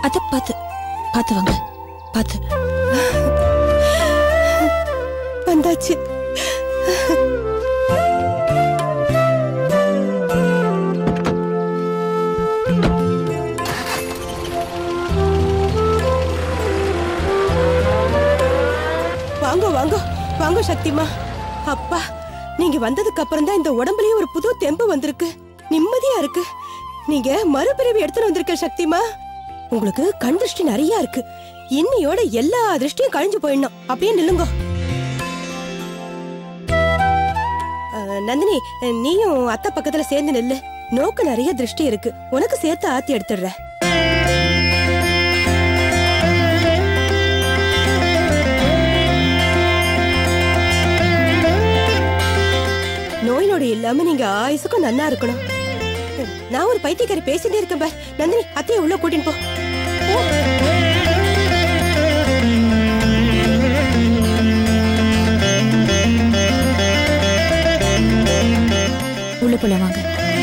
அத பாத்து பாத்து வாங்க பாத்து வந்தாச்சு வாங்க வாங்க வாங்க சக்திமா அப்பா நீங்க வந்ததுக்கு அப்புறம் தான் இந்த உடம்புலயே ஒரு புது தெம்பு வந்திருக்கு நிம்மதியா இருக்கு நீங்க மறுபிறவி எடுத்துட்டு வந்திருக்க சக்திமா உங்களுக்கு கண் திருஷ்டி நிறைய இருக்கு இன்னையோட எல்லா திருஷ்டியும் கழிஞ்சு போயிடணும் அப்படியே நில்லுங்க அஹ், நந்தினி நீயும் அத்தை பக்கத்துல சேர்ந்து நில்லு நோக்கு நிறைய திருஷ்டி இருக்கு உனக்கு சேர்த்து ஆத்தி எடுத்துடுறேன் நோய் நொடி இல்லாம நீங்க ஆயுசுக்கும் நன்னா இருக்கணும் நான் ஒரு பைத்தியக்காரி பேசிட்டே இருக்கேன் பார் நந்தினி அத்தையை உள்ள கூட்டின்னு போ போ. உள்ள போலாம் வாங்க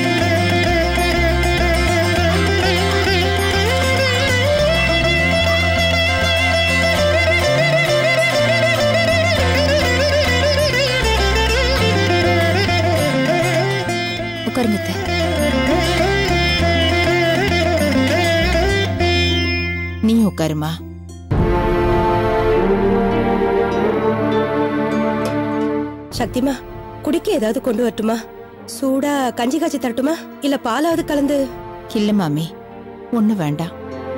உட்காருங்க அத்தை. நீ உட்காருமா சக்திமா குடிக்க ஏதாவது கொண்டு வரட்டுமா சூடா கஞ்சி காய்ச்சி தரட்டுமா இல்ல பாலாவது கலந்து இல்ல மாமி ஒண்ணு வேண்டாம்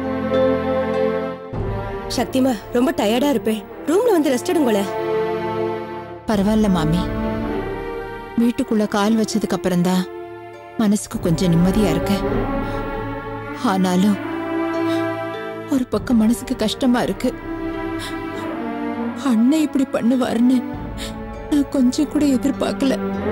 சக்திமா ரொம்ப டயர்டா இருப்பேன் ரூம்ல வந்து ரெஸ்ட் எடுங்களேன் பரவாயில்ல மாமி வீட்டுக்குள்ள கால் வச்சதுக்கு அப்புறம்தான் மனசுக்கு கொஞ்சம் நிம்மதியா இருக்கு ஆனாலும் ஒரு பக்கம் மனசுக்கு கஷ்டமா இருக்கு அண்ணன் இப்படி பண்ணுவாருன்னு நான் கொஞ்சம் கூட எதிர்பார்க்கல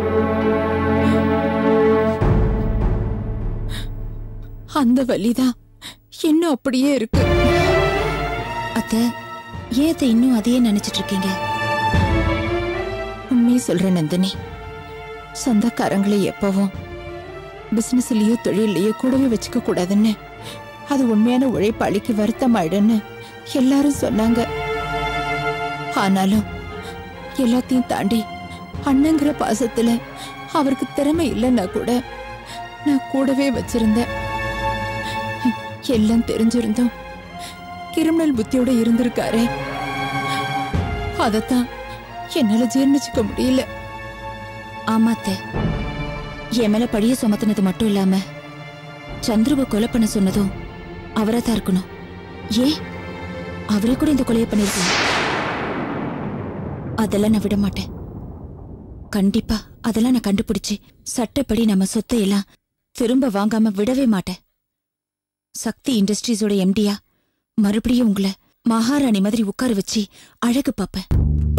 அந்த வலிதான் இன்னும் அப்படியே இருக்கு அத்தை ஏன் அத்தை இன்னும் அதையே நினைச்சிட்டு இருக்கீங்க உண்மையை சொல்ற நந்தினி சொந்தக்காரங்களை எப்பவும் பிசினஸ்லயோ தொழிலையோ கூடவே வச்சுக்க கூடாதுன்னு அது உண்மையான உழைப்பாளிக்கு வருத்தமாயிடுன்னு எல்லாரும் சொன்னாங்க ஆனாலும் எல்லாத்தையும் தாண்டி அண்ணங்கிற பாசத்துல அவருக்கு திறமை இல்லைன்னா கூட நான் கூடவே வச்சிருந்தேன் எல்லாம் தெரிஞ்சிருந்தோம் கிரிமினல் புத்தியோட இருந்திருக்காரே அதத்தான் என்னால ஜீர்ணிச்சுக்க முடியல ஆமா அத்தை என் மேல படிய சுமத்துனது மட்டும் இல்லாம சந்துருவை கொலை பண்ண சொன்னதும் அவரா தான் இருக்கணும் ஏன் அவரே கூட இந்த கொலையை பண்ணிருக்கலாம் அதெல்லாம் நான் விட மாட்டேன் கண்டிப்பா அதெல்லாம் நான் கண்டுபிடிச்சு சட்டப்படி நம்ம சொத்தை எல்லாம் திரும்ப வாங்காம விடவே மாட்டேன் சக்தி இண்டஸ்ட்ரீஸோட எம்டியா மறுபடியும் உங்களை மகாராணி மாதிரி உட்கார வச்சு அழகு பாப்பேன்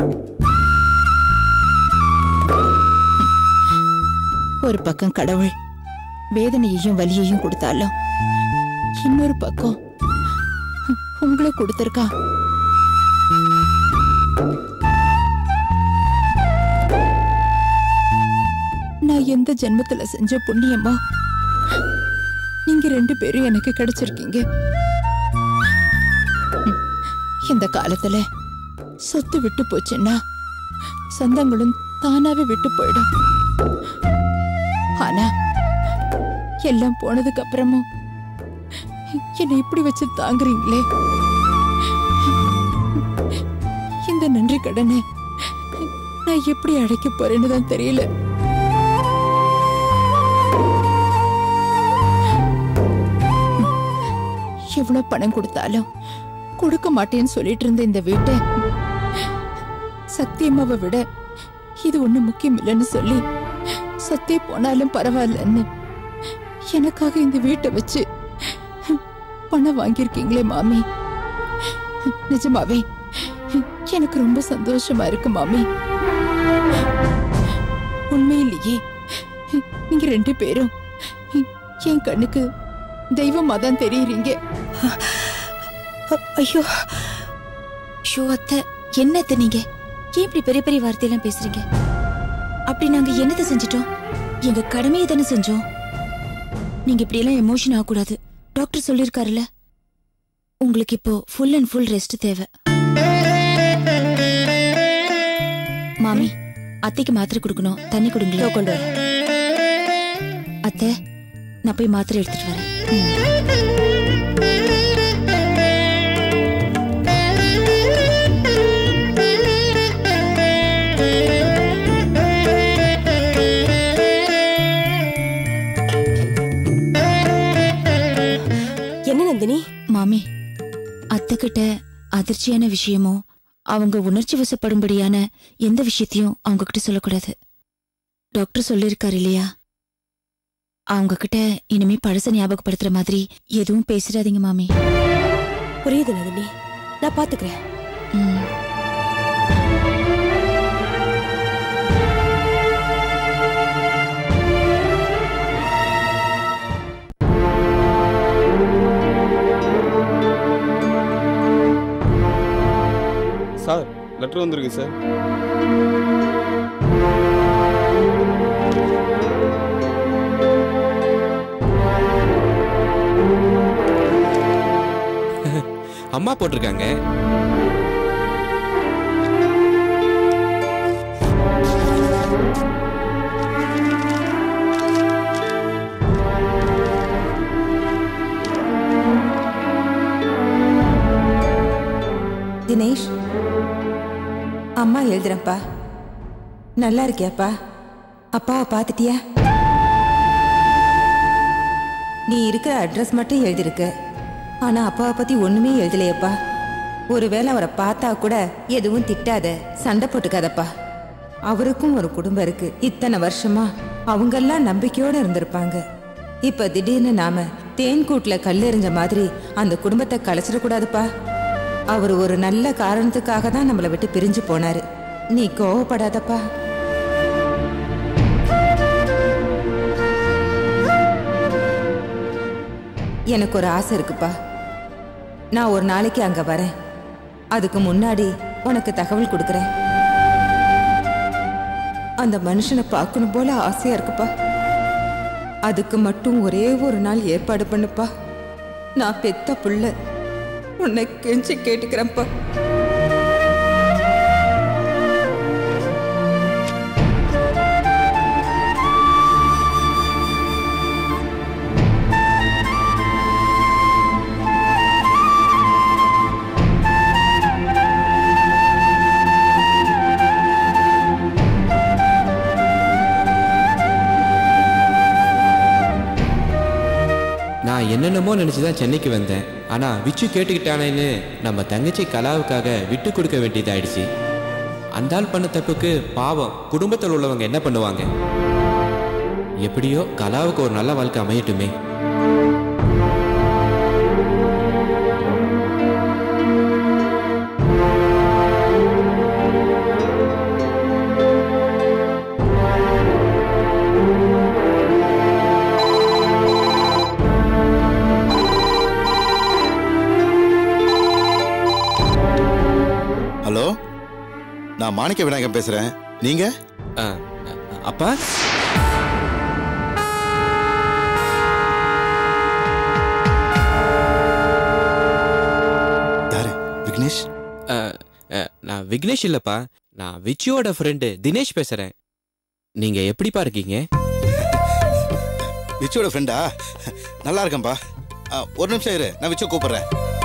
ஒரு பக்கம் கடவுள் வேதனையையும் வலியையும் கொடுத்தாலும் இன்னொரு பக்கம் உங்களை கொடுத்திருக்கா நான் எந்த ஜென்மத்துல செஞ்ச புண்ணியமோ நீங்க ரெண்டு பேரும் எனக்கு கிடைச்சிருக்கீங்க ம், இந்த காலத்துல சொத்து விட்டு போச்சுன்னா சொந்தங்களும் தானாவே விட்டு போயிடும் ஆனா எல்லாம் போனதுக்கு அப்புறமும் என்னை இப்படி வச்சு தாங்குறீங்களே இந்த நன்றி கடனை நான் எப்படி அடைக்க போறேன்னு தான் தெரியல எவ்வளவு பணம் கொடுத்தாலும் கொடுக்க மாட்டேன்னு சொல்லிட்டு இருந்த இந்த வீட்டை சத்தியமாவை விட இது ஒண்ணு முக்கியம் இல்லைன்னு சொல்லி சத்திய போனாலும் பரவாயில்லன்னு எனக்காக இந்த வீட்டை வச்சு பணம் வாங்கியிருக்கீங்களே மாமி நிஜமாவே எனக்கு ரொம்ப சந்தோஷமா இருக்கு மாமி உண்மையிலேயே நீங்க ரெண்டு பேரும் என் கண்ணுக்கு தெய்வமா தான் தெரியுறீங்க அ- ஐயோ ஷோ அத்தை என்ன அத்தை நீங்க ஏன் இப்படி பெரிய பெரிய வார்த்தையெல்லாம் பேசுறீங்க அப்படி நாங்க என்னத்தை செஞ்சிட்டோம் எங்க கடமையை தானே செஞ்சோம் நீங்க இப்படி எல்லாம் எமோஷன் ஆகக்கூடாது டாக்டர் சொல்லிருக்காருல்ல உங்களுக்கு இப்போ ஃபுல் அண்ட் ஃபுல் ரெஸ்ட் தேவை மாமி அத்தைக்கு மாத்திரை கொடுக்கணும் தண்ணி இதோ கொடுங்களேன் கொண்டு வரேன் அத்தை நான் போய் மாத்திரை எடுத்துட்டு வரேன் ம். என்ன நந்தினி மாமி அத்தை கிட்ட அதிர்ச்சியான விஷயமோ அவங்க உணர்ச்சி வசப்படும்படியான எந்த விஷயத்தையும் அவங்க கிட்ட சொல்லக்கூடாது டாக்டர் சொல்லிருக்காரு இல்லையா அவங்க கிட்ட இனிமே பழச ஞாபகப்படுத்துற மாதிரி எதுவும் பேசிடாதீங்க மாமி புரியுது நந்தினி நான் பாத்துக்கிறேன் ம். சார் லெட்டர் வந்திருக்கு சார் அம்மா போட்டிருக்காங்க தினேஷ் அம்மா எழுதுறேன்ப்பா நல்லா இருக்கியாப்பா அப்பாவை பார்த்துட்டியா நீ இருக்கிற அட்ரஸ் மட்டும் எழுதியிருக்க ஆனா அப்பாவை பத்தி ஒண்ணுமே எழுதலையப்பா ஒருவேளை அவரை பார்த்தா கூட எதுவும் திட்டாத சண்டை போட்டுக்காதப்பா அவருக்கும் ஒரு குடும்பம் இருக்கு இத்தனை வருஷமா அவங்கெல்லாம் நம்பிக்கையோட இருந்திருப்பாங்க இப்ப திடீர்னு நாம தேன்கூட்ல கல்லெறிஞ்ச மாதிரி அந்த குடும்பத்தை கலைச்சிடக்கூடாதுப்பா அவர் ஒரு நல்ல காரணத்துக்காக தான் நம்மளை விட்டு பிரிஞ்சு போனாரு நீ கோவப்படாதப்பா எனக்கு ஒரு ஆசை இருக்குப்பா நான் ஒரு நாளைக்கு அங்க வரேன் அதுக்கு முன்னாடி உனக்கு தகவல் கொடுக்கறேன் அந்த மனுஷனை பார்க்கணும் போல ஆசையா இருக்குப்பா அதுக்கு மட்டும் ஒரே ஒரு நாள் ஏற்பாடு பண்ணுப்பா நான் பெத்த புள்ள உன்னை கெஞ்சி கேட்டுக்கிறேன்ப்பா நான் என்னென்னமோ நினச்சி தான் சென்னைக்கு வந்தேன் ஆனால் விச்சு கேட்டுக்கிட்டானேன்னு நம்ம தங்கச்சி கலாவுக்காக விட்டு கொடுக்க வேண்டியதாயிடுச்சு அந்த ஆள் பண்ண தப்புக்கு பாவம் குடும்பத்தில் உள்ளவங்க என்ன பண்ணுவாங்க எப்படியோ கலாவுக்கு ஒரு நல்ல வாழ்க்கை அமையட்டுமே ஹலோ நான் மாணிக்க விநாயகம் பேசுறேன் நீங்க ஆ, அப்பா யாரு விக்னேஷ் ஆ, ஆ, நான் விக்னேஷ் இல்லைப்பா நான் விச்சுவோட ஃப்ரெண்டு தினேஷ் பேசுகிறேன் நீங்கள் எப்படிப்பா இருக்கீங்க விச்சோட ஃப்ரெண்டா நல்லா இருக்கேன்பா ஆ, ஒரு நிமிஷம் இரு நான் விச்சோ கூப்பிடுறேன்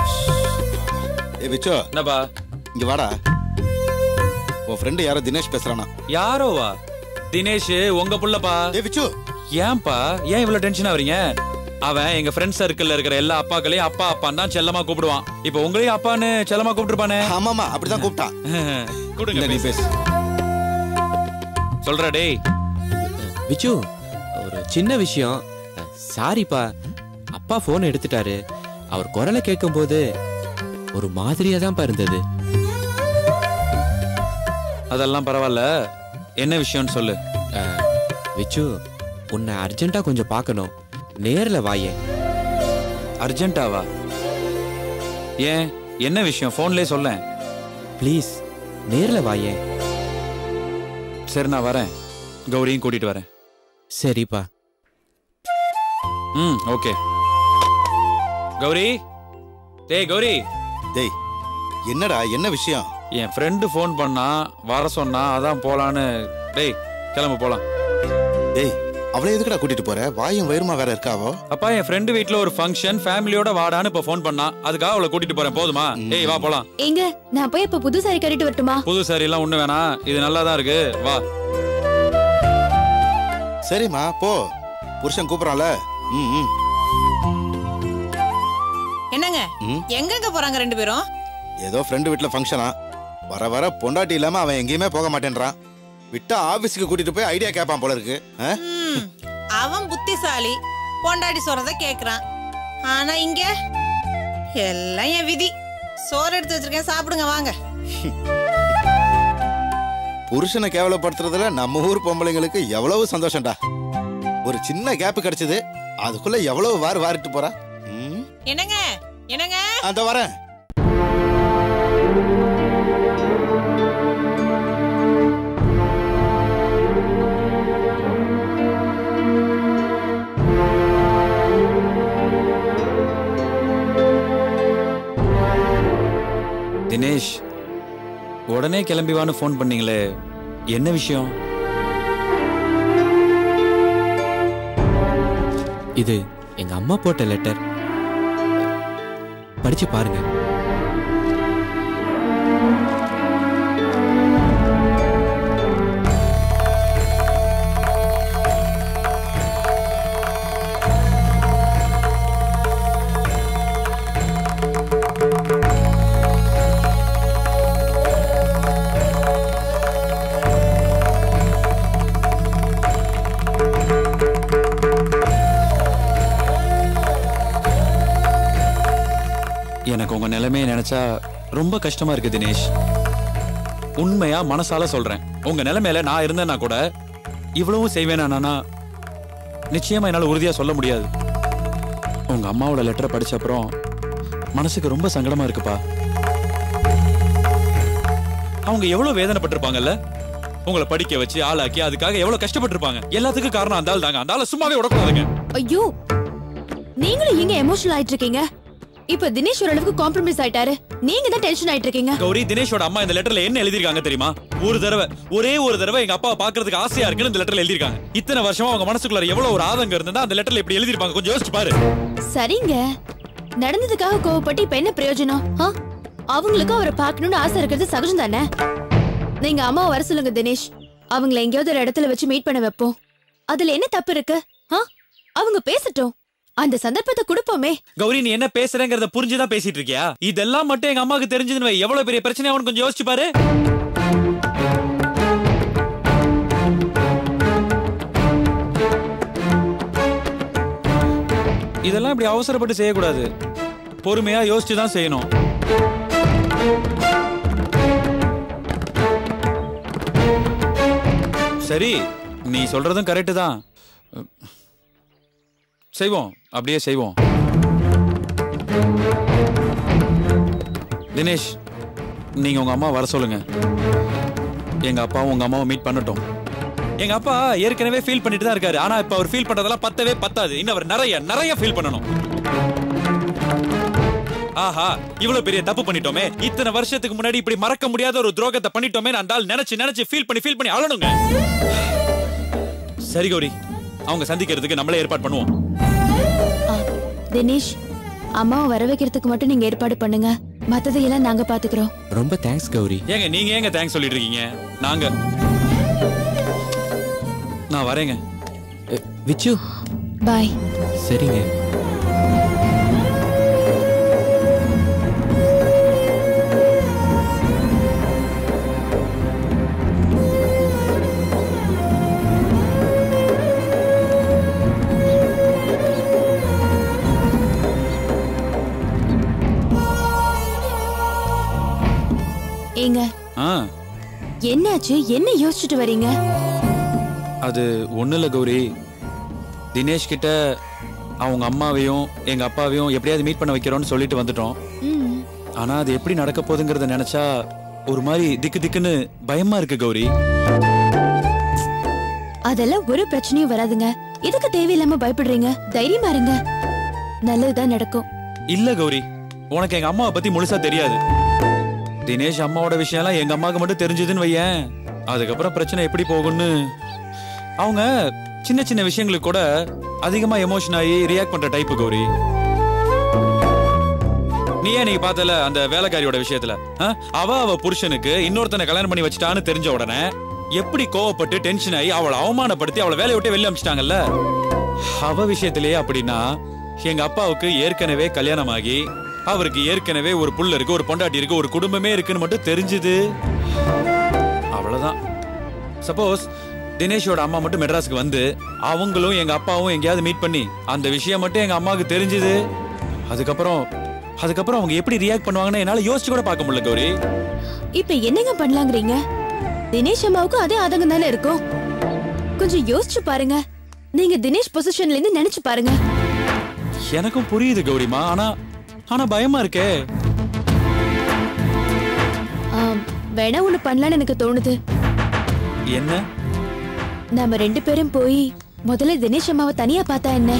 ஏ விச்சோ என்னப்பா இங்க வாடா உன் ஃப்ரெண்டு யாரோ தினேஷ் பேசுறானா யாரோவா தினேஷ் உங்க புள்ளப்பா ஏ விச்சு ஏன்பா ஏன் இவ்வளவு டென்ஷன் ஆவறீங்க அவன் எங்க ஃப்ரெண்ட் சர்க்கிள்ல இருக்கிற எல்லா அப்பாக்களையும் அப்பா அப்பான்னு தான் செல்லமா கூப்பிடுவான் இப்போ உங்களையும் அப்பான்னு செல்லமா கூப்பிட்டுருப்பானே ஆமாமா அப்படிதான் கூப்பிட்டான் கொடுங்க இந்த நீ பேசு. பேசு சொல்றா டேய் விச்சு ஒரு சின்ன விஷயம் சாரிப்பா அப்பா ஃபோன் எடுத்துட்டாரு அவர் குரலை கேட்கும்போது ஒரு மாதிரியா தான்ப்பா இருந்தது அதெல்லாம் பரவாயில்ல என்ன விஷயம்னு சொல்லு அஹ், விச்சு உன்னை அர்ஜென்ட்டா கொஞ்சம் பார்க்கணும் நேர்ல வாயேன் அர்ஜென்ட்டாவா ஏன் என்ன விஷயம் போன்லயே சொல்லேன் ப்ளீஸ் நேர்ல வாயேன் சரி நான் வரேன் கௌரியும் கூட்டிட்டு வரேன் சரிப்பா ம் ஓகே கௌரி டேய் கௌரி டேய் என்னடா என்ன விஷயம் என் ஃப்ரெண்டு ஃபோன் பண்ணா வர சொன்னா அதான் போலான்னு டேய் கிளம்பு போலாம் டேய் அவளை எதுக்குடா கூட்டிட்டு போற வாயும் வயிறுமா வேற இருக்காவோ அப்பா என் ஃப்ரெண்டு வீட்ல ஒரு ஃபங்க்ஷன் ஃபேமிலியோட வாடான்னு இப்ப ஃபோன் பண்ணா அதுக்காக அவளை கூட்டிட்டு போறேன் போதுமா டேய் வா போலாம் எங்க நான் போய் இப்ப புது சாரி கட்டிட்டு வரட்டுமா புது சாரி எல்லாம் ஒண்ணு வேணாம் இது நல்லா தான் இருக்கு வா சரிம்மா போ புருஷன் கூப்பிடறான்ல ம் ம் என்னங்க ம். எங்கெங்க போறாங்க ரெண்டு பேரும் ஏதோ ஃப்ரெண்டு வீட்ல ஃபங்க்ஷனா வர வர பொண்டாட்டி இல்லாம அவன் எங்கேயுமே போக மாட்டேன்றான் விட்டா ஆபீஸ்க்கு கூட்டிட்டு போய் ஐடியா கேட்பான் போல இருக்கு ஆ? ம், அவன் புத்திசாலி பொண்டாட்டி சொல்றத கேக்குறான் ஆனா இங்க எல்லாம் என் விதி சோறு எடுத்து வச்சிருக்கேன் சாப்பிடுங்க வாங்க புருஷனை கேவலப்படுத்துறதுல நம்ம ஊர் பொம்பளைங்களுக்கு எவ்வளவு சந்தோஷம்டா ஒரு சின்ன கேப் கிடைச்சது அதுக்குள்ள எவ்வளவு வார் வாரிட்டு போறா ம், என்னங்க என்னங்க அந்த வரேன் தினேஷ் உடனே கிளம்பி வான்னு ஃபோன் பண்ணீங்களே என்ன விஷயம் இது எங்க அம்மா போட்ட லெட்டர் படிச்சு பாருங்க எனக்கு உங்க நிலைமையை நினைச்சா ரொம்ப கஷ்டமா இருக்கு தினேஷ் உண்மையா மனசால சொல்றேன் உங்க நிலைமையில நான் இருந்தேன்னா கூட இவ்வளவும் செய்வேனா நிச்சயமா என்னால உறுதியா சொல்ல முடியாது உங்க அம்மாவோட லெட்டரை படிச்ச அப்புறம் மனசுக்கு ரொம்ப சங்கடமா இருக்குப்பா அவங்க எவ்வளவு வேதனைப்பட்டிருப்பாங்கல்ல உங்களை படிக்க வச்சு ஆளாக்கி அதுக்காக எவ்வளவு கஷ்டப்பட்டிருப்பாங்க எல்லாத்துக்கும் காரணம் அந்த ஆள் தாங்க அந்த ஆளை சும்மாவே விடக்கூடாதுங்க ஐயோ நீங்களும் எங்க எமோஷனல் ஆயிட்டு இருக்கீங்க இப்ப தினேஷ் ஓரளவுக்கு காம்ப்ரமைஸ் ஆயிட்டாரு நீங்க தான் டென்ஷன் ஆயிட்டு இருக்கீங்க கௌரி தினேஷோட அம்மா இந்த லெட்டர்ல என்ன எழுதிருக்காங்க தெரியுமா ஒரு தடவை ஒரே ஒரு தடவை எங்க அப்பா பாக்குறதுக்கு ஆசையா இருக்குன்னு இந்த லெட்டர்ல எழுதிருக்காங்க இத்தனை வருஷமா அவங்க மனசுக்குள்ள எவ்வளவு ஒரு ஆதங்கம் இருந்தா அந்த லெட்டர்ல இப்படி எழுதிருப்பாங்க கொஞ்சம் யோசிச்சு பாரு சரிங்க நடந்ததுக்காக கோவப்பட்டு இப்ப என்ன பிரயோஜனம் ஆ? அவங்களுக்கும் அவரை பார்க்கணும்னு ஆசை இருக்கிறது சகஜம் தானே நீங்க அம்மா வர சொல்லுங்க தினேஷ் அவங்கள எங்கேயாவது ஒரு இடத்துல வச்சு மீட் பண்ண வைப்போம் அதுல என்ன தப்பு இருக்கு ஆ? அவங்க பேசட்டும் அந்த சந்தர்ப்பத்தை கொடுப்போமே கௌரி நீ என்ன பேசுறேங்கிறத புரிஞ்சுதான் பேசிட்டு இருக்கியா இதெல்லாம் மட்டும் எங்க அம்மாக்கு தெரிஞ்சதுன்னு வை, எவ்வளவு பெரிய பிரச்சனை அவனு கொஞ்சம் யோசிச்சு பாரு இதெல்லாம் இப்படி அவசரப்பட்டு செய்யக்கூடாது பொறுமையா யோசிச்சு தான் செய்யணும் சரி நீ சொல்றதும் கரெக்டு தான் செய்வோம் அப்படியே செய்வோம் தினேஷ் நீங்க உங்க அம்மா வர சொல்லுங்க எங்க அப்பாவும் உங்க அம்மாவும் மீட் பண்ணட்டும் எங்க அப்பா ஏற்கனவே ஃபீல் பண்ணிட்டு தான் இருக்காரு ஆனா இப்ப அவர் ஃபீல் பண்றதெல்லாம் பத்தவே பத்தாது இன்னும் அவர் நிறைய நிறைய ஃபீல் பண்ணணும் ஆஹா இவ்வளவு பெரிய தப்பு பண்ணிட்டோமே இத்தனை வருஷத்துக்கு முன்னாடி இப்படி மறக்க முடியாத ஒரு துரோகத்தை பண்ணிட்டோமே அந்த ஆள் நினைச்சு நினைச்சு ஃபீல் பண்ணி ஃபீல் பண்ணி அழணுங்க சரி கௌரி அவங்க சந்திக்கிறதுக்கு நம்மளே ஏற்பாடு பண்ணுவோம் ஆ, தினேஷ் அம்மாவை வர வைக்கிறதுக்கு மட்டும் நீங்க ஏற்பாடு பண்ணுங்க மத்ததையெல்லாம் நாங்க பாத்துக்கிறோம் ரொம்ப தேங்க்ஸ் கௌரி ஏங்க நீங்க ஏங்க தேங்க்ஸ் சொல்லிட்டு இருக்கீங்க நாங்க நான் வரேங்க அ, விச்சு பாய் சரிங்க ஏங்க ஆ என்னாச்சு என்ன யோசிச்சுட்டு வரீங்க அது ஒண்ணு இல்ல கௌரி தினேஷ் கிட்ட அவங்க அம்மாவையும் எங்க அப்பாவையும் எப்படியாவது மீட் பண்ண வைக்கிறோம்னு சொல்லிட்டு வந்துட்டோம் ம், ஆனா அது எப்படி நடக்க போகுதுங்கிறத நினைச்சா ஒரு மாதிரி திக்கு திக்குன்னு பயமா இருக்கு கௌரி அதெல்லாம் ஒரு பிரச்சனையும் வராதுங்க எதுக்கு தேவையில்லாம பயப்படுறீங்க தைரியமா இருங்க நல்லதுதான் நடக்கும் இல்ல கௌரி உனக்கு எங்க அம்மாவை பத்தி முழுசா தெரியாது தினேஷ் அம்மாவோட விஷயம்லாம் எங்க அம்மாவுக்கு மட்டும் தெரிஞ்சதுன்னு வையேன் அதுக்கப்புறம் பிரச்சனை எப்படி போகும்னு அவங்க சின்ன சின்ன விஷயங்களுக்கு கூட அதிகமா எமோஷன் ஆகி ரியாக்ட் பண்ற டைப்பு கௌரி நீ ஏன் நீங்க பார்த்தல அந்த வேலைக்காரியோட விஷயத்துல ஆ? அவ அவ புருஷனுக்கு இன்னொருத்தனை கல்யாணம் பண்ணி வச்சுட்டான்னு தெரிஞ்ச உடனே எப்படி கோவப்பட்டு டென்ஷன் ஆகி அவளை அவமானப்படுத்தி அவளை வேலையை விட்டு வெளில அமிச்சிட்டாங்கல்ல அவ விஷயத்திலேயே அப்படின்னா எங்க அப்பாவுக்கு ஏற்கனவே கல்யாணம் ஆகி அவருக்கு ஏற்கனவே ஒரு புள்ள இருக்கு ஒரு பொண்டாட்டி இருக்கு ஒரு குடும்பமே இருக்குன்னு மட்டும் தெரிஞ்சுது அவ்வளவுதான் சப்போஸ் தினேஷோட அம்மா மட்டும் மெட்ராஸ்க்கு வந்து அவங்களும் எங்க அப்பாவும் எங்கேயாவது மீட் பண்ணி அந்த விஷயம் மட்டும் எங்க அம்மாவுக்கு தெரிஞ்சுது அதுக்கப்புறம் அதுக்கப்புறம் அவங்க எப்படி ரியாக்ட் பண்ணுவாங்கன்னு என்னால யோசிச்சு கூட பார்க்க முடியல கௌரி இப்ப என்னங்க பண்ணலாங்கிறீங்க தினேஷ் அம்மாவுக்கும் அதே ஆதங்கம் தானே இருக்கும் கொஞ்சம் யோசிச்சு பாருங்க நீங்க தினேஷ் பொசிஷன்ல இருந்து நினைச்சு பாருங்க எனக்கும் புரியுது கௌரிமா ஆனா ஆனா பயமா இருக்கே ஆம், வேணா ஒண்ணு பண்ணலாம்னு எனக்கு தோணுது என்ன நாம ரெண்டு பேரும் போய் முதல்ல தினேஷ் அம்மாவை தனியா பார்த்தா என்ன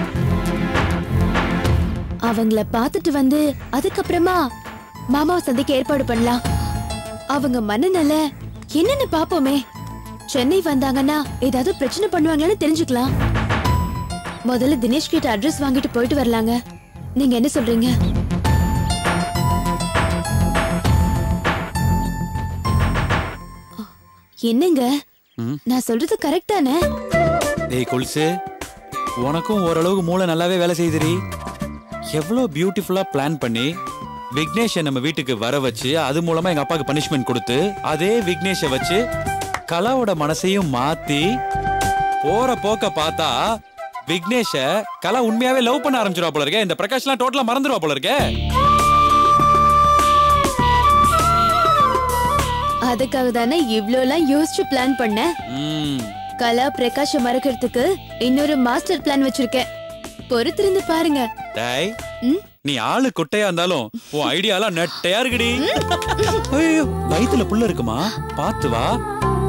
அவங்கள பார்த்துட்டு வந்து அதுக்கப்புறமா மாமாவை சந்திக்க ஏற்பாடு பண்ணலாம் அவங்க மனநல என்னன்னு பாப்போமே சென்னை வந்தாங்கன்னா ஏதாவது பிரச்சனை பண்ணுவாங்களான்னு தெரிஞ்சுக்கலாம் முதல்ல தினேஷ் கிட்ட அட்ரஸ் வாங்கிட்டு போயிட்டு வரலாங்க நீங்க என்ன சொல்றீங்க என்னங்க ம். நான் சொல்றது கரெக்ட் தானே டேய் கொலுசு உனக்கும் ஓரளவுக்கு மூளை நல்லாவே வேலை செய்யுதுடி எவ்வளோ பியூட்டிஃபுல்லா பிளான் பண்ணி விக்னேஷை நம்ம வீட்டுக்கு வர வச்சு அது மூலமா எங்க அப்பாவுக்கு பனிஷ்மெண்ட் கொடுத்து அதே விக்னேஷை வச்சு கலாவோட மனசையும் மாத்தி போற போக்க பார்த்தா விக்னேஷ கலா உண்மையாவே லவ் பண்ண ஆரம்பிச்சிருவா போல இருக்கே இந்த பிரகாஷ்லாம் டோட்டலா மறந்துடுவா போல இருக்கே அதுக்காக தானே இவ்ளோலாம் யோசிச்சு பிளான் பண்ணேன் ம் கலா பிரகாஷ மறக்கிறதுக்கு இன்னொரு மாஸ்டர் பிளான் வச்சிருக்கேன் பொறுத்திருந்து பாருங்க டேய் ம்? நீ ஆளு குட்டையா இருந்தாலும் உன் ஐடியாலாம் நெட்டையா இருக்குடி ஐயோ வயித்துல புள்ள இருக்குமா பாத்து வா